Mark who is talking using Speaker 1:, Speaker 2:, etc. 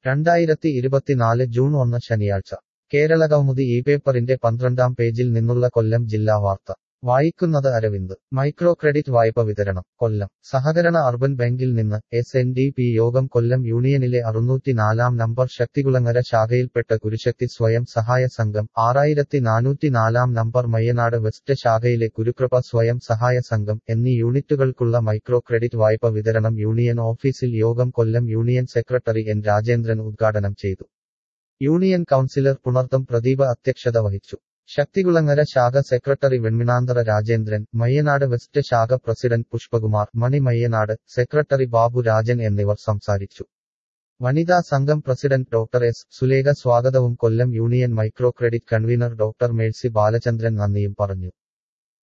Speaker 1: രണ്ടായിരത്തി ഇരുപത്തിനാല് ജൂൺ ഒന്ന് ശനിയാഴ്ച കേരളകൗമുദി ഈ പേപ്പറിന്റെ പന്ത്രണ്ടാം പേജിൽ നിന്നുള്ള കൊല്ലം ജില്ലാ വാർത്ത വായിക്കുന്നത് അരവിന്ദ് മൈക്രോ ക്രെഡിറ്റ് വായ്പ വിതരണം കൊല്ലം സഹകരണ അർബൻ ബാങ്കിൽ നിന്ന് എസ് എൻ ഡി പി യോഗം കൊല്ലം യൂണിയനിലെ അറുന്നൂറ്റിനാലാം നമ്പർ ശക്തികുളങ്ങര ശാഖയിൽപ്പെട്ട കുരുശക്തി സ്വയം സഹായ സംഘം ആറായിരത്തി നാനൂറ്റിനാലാം നമ്പർ മയ്യനാട് വെസ്റ്റ് ശാഖയിലെ കുരുകൃപ സ്വയം സഹായ സംഘം എന്നീ യൂണിറ്റുകൾക്കുള്ള മൈക്രോ ക്രെഡിറ്റ് വായ്പ വിതരണം യൂണിയൻ ഓഫീസിൽ യോഗം Kollam union secretary N Rajendran ഉദ്ഘാടനം ചെയ്തു യൂണിയൻ കൗൺസിലർ പുണർത്തം പ്രദീപ അധ്യക്ഷത വഹിച്ചു ശക്തികുളങ്ങര ശാഖ സെക്രട്ടറി വെണ്മിണാന്തറ രാജേന്ദ്രൻ മയ്യനാട് വെസ്റ്റ് ശാഖ പ്രസിഡന്റ് പുഷ്പകുമാർ മണി മയ്യനാട് സെക്രട്ടറി ബാബു രാജൻ എന്നിവർ സംസാരിച്ചു വനിതാ സംഘം പ്രസിഡന്റ് ഡോക്ടർ എസ് സുലേഖ സ്വാഗതവും Kollam union micro credit convener doctor Mercy Balachandran നന്ദിയും പറഞ്ഞു